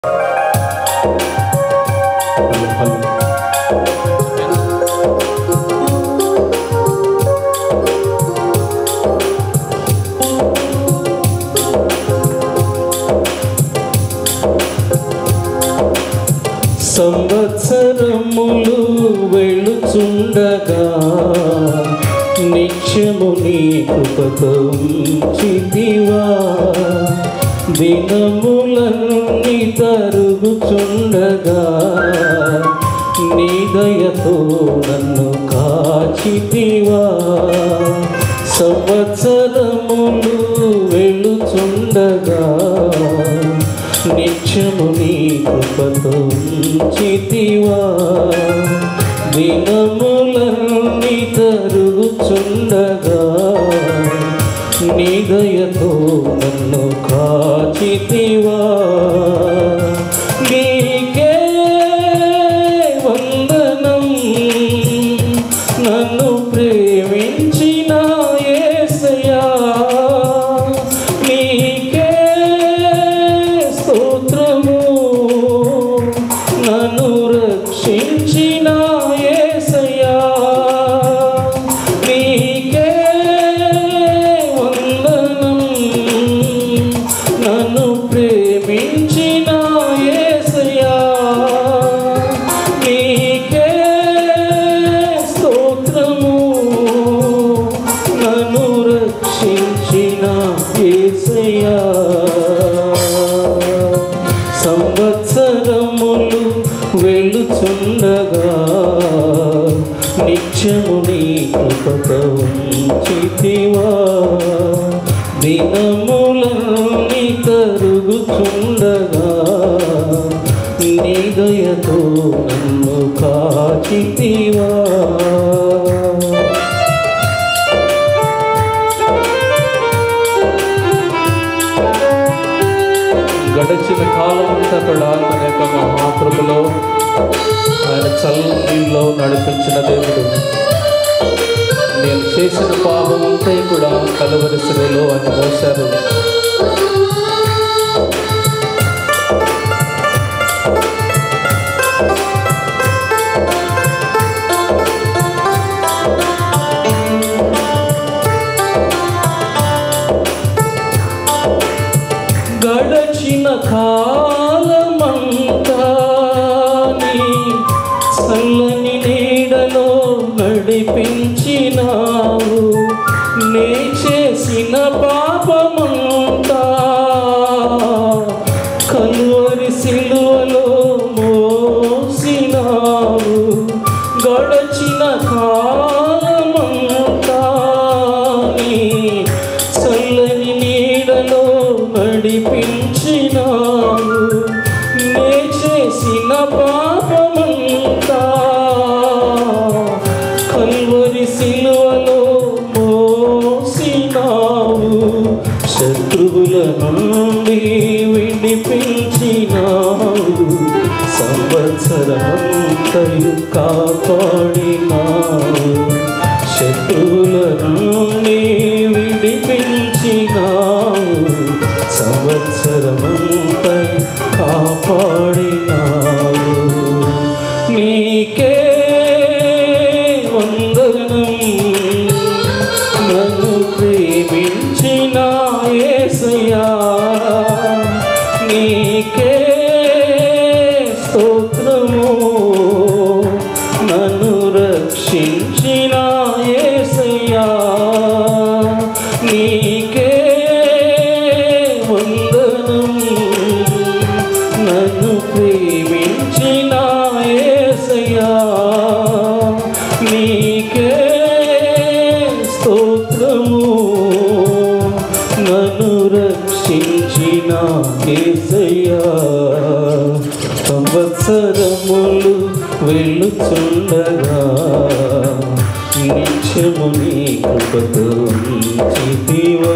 సంవత్సరములు వెళుచుండగా నిత్యము నీ కృపతో ఉంచితివా దినములన్నీ తరుగుచుండగా నీ దయతో నన్ను కాచితివా సంవత్సరములు వెళుచుండగా నిత్యము నీ కృపతో ఉంచితివా దినములన్నీ తరుగుచుండగా నీ దయతో నన్ను కాచితివా నీకే వందనం నన్ను ప్రేమించిన యేసయ్యా నీకే స్తోత్రము నన్ను రక్షించిన యేసయ్యా నీకే వందనం నన్ను ప్రేమించిన యేసయ్యా నీకే స్తోత్రము నన్ను రక్షించిన యేసయ్యా సంవత్సరములు వెళుచుండగా నిత్యము నీ కృపతో ఉంచితివా దినములన్నీ తరుగుచుండగా నీ దయతో నన్ను కాచితివా గడిచిన కాలం అంతా కూడా తన యొక్క మహాకృపలో ఆయన చల్లీలో నడిపించిన దేవుడు నేను చేసిన పాపం అంతా కూడా కలవరి శ్రీలో ఆయన మోశారు గడచిన కాలమంతా నీ చల్లని నీడలో నడిపించినావు నే చేసిన పాపమంతా కలువరి సిలువలో మోసినావు గడచిన కాలమంతా నీ చల్లని నీడలో నడిపించినావు నే చేసిన పాపమంతా కల్వరి సిలువలో మోసినావు శత్రువుల నుండి విడిపించినావు సంవత్సరమంతయు కాపాడినావు శత్రువుల నుండి విడిపించినావు సంవత్సరమంతై కాపాడినావు నీకే వందనం నన్ను ప్రేమించిన యేసయ్యా నీకే స్తోత్రము నన్ను రక్షించిన యేసయ్యా నీకే వందనం నన్ను ప్రేమించిన యేసయ్యా నీకే స్తోత్రము నన్ను రక్షించిన యేసయ్యా సంవత్సరములు వెళ్ళుచుండగా నిత్యము నీ కృపతో ఉంచితివా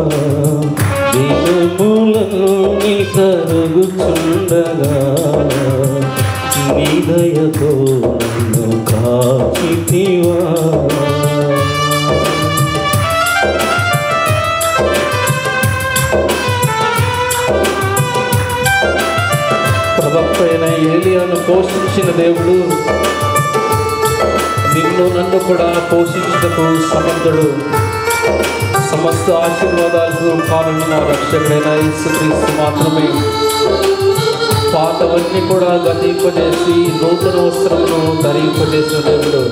దినములన్నీ తరుగుచుండగా నీ దయతో నన్ను కాచితివా రక్షకుడైన ఏలియాను పోషించిన దేవుడు నిన్ను నన్ను కూడా పోషించుటకు సమర్థుడు సమస్త ఆశీర్వాదాలకు కారణం ఆ రక్షకుడైన యేసుక్రీస్తు మాత్రమే పాతవన్నీ కూడా గతింపజేసి నూతన వస్త్రమును ధరింపజేసిన దేవుడు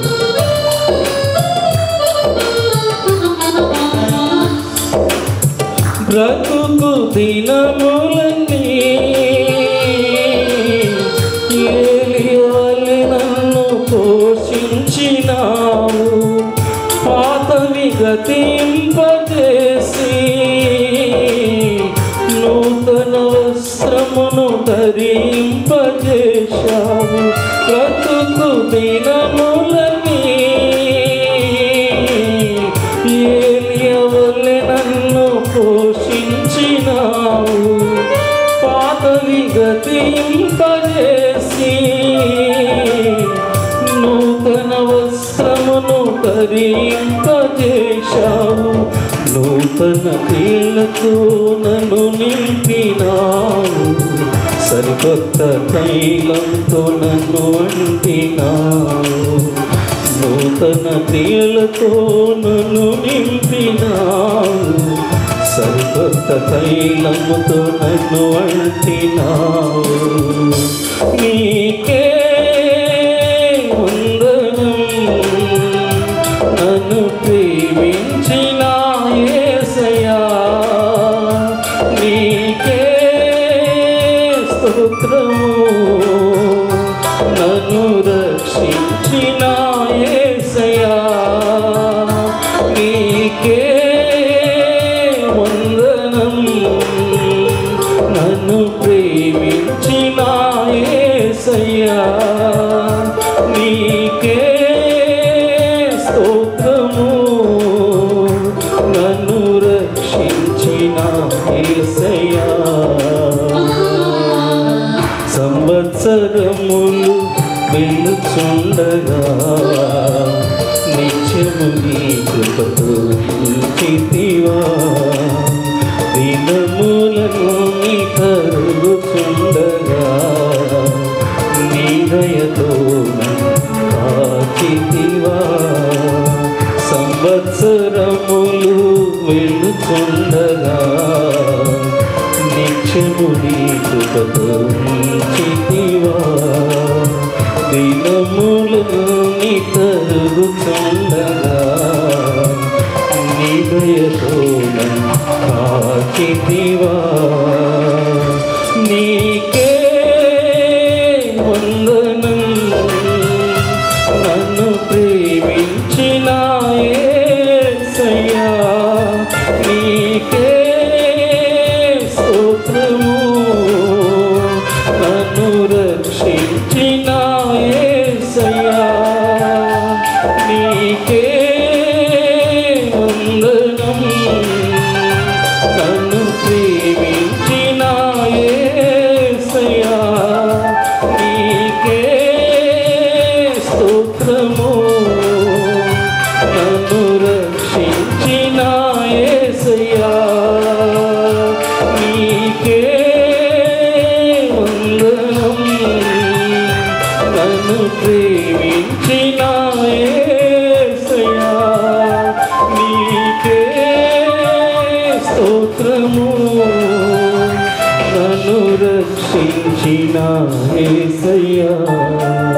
బ్రతుకు దినములన్నీ ఏలియాలి నన్ను పోషించినావు పాతవి గతింపజేసి నూతన వస్త్రమును ధరింపజేశావు బ్రతుకు దినములని ఏలియవలె నన్ను పోషించినావు పాతవి గతింపజేసి నూతన వస్త్రమును ధరింపజేశావు నూతన కీళ్లతో నన్ను నింపినావు సరికొత్త తైలంతో నన్ను అంటినావు నూతన క్రియలతో నన్ను నింపినావు సరికొత్త తైలముతో నన్ను అంటినావు నీకే వందనం నన్ను ప్రేమించిన యేసయ్యా నీకే స్తోత్రము నన్ను రక్షించిన యేసయ్యా నీకే వందనం నన్ను ప్రేమించిన యేసయ్యా నీకే స్తోత్రము నన్ను రక్షించిన యేసయ్యా సంవత్సరములు వెళ్ళుచుండగా నిత్యము నీ కృపతో నిలిచితివా దినములను నీ కరుగుచుండగా నీ దయతో కాచితివా సంవత్సరములు వెళ్ళుచుండగా నిత్యము నీ కృపతో నిలిచితివా దినములను నీ తరుగుచుండగా నీ దయతో కాచితివా నీకే వందనం నన్ను ప్రేమించిన యేసయ్యా నీకే స్తోత్రము నన్ను రక్షించిన యేసయ్యా నీకే వందనం నన్ను ప్రేమించిన యేసయ్యా నీకే స్తోత్రము నన్ను రక్షించిన యేసయ్యా నీకే వందనం నన్ను ప్రేమించిన యేసయ్యా నీకే స్తోత్రము నన్ను రక్షించిన యేసయ్యా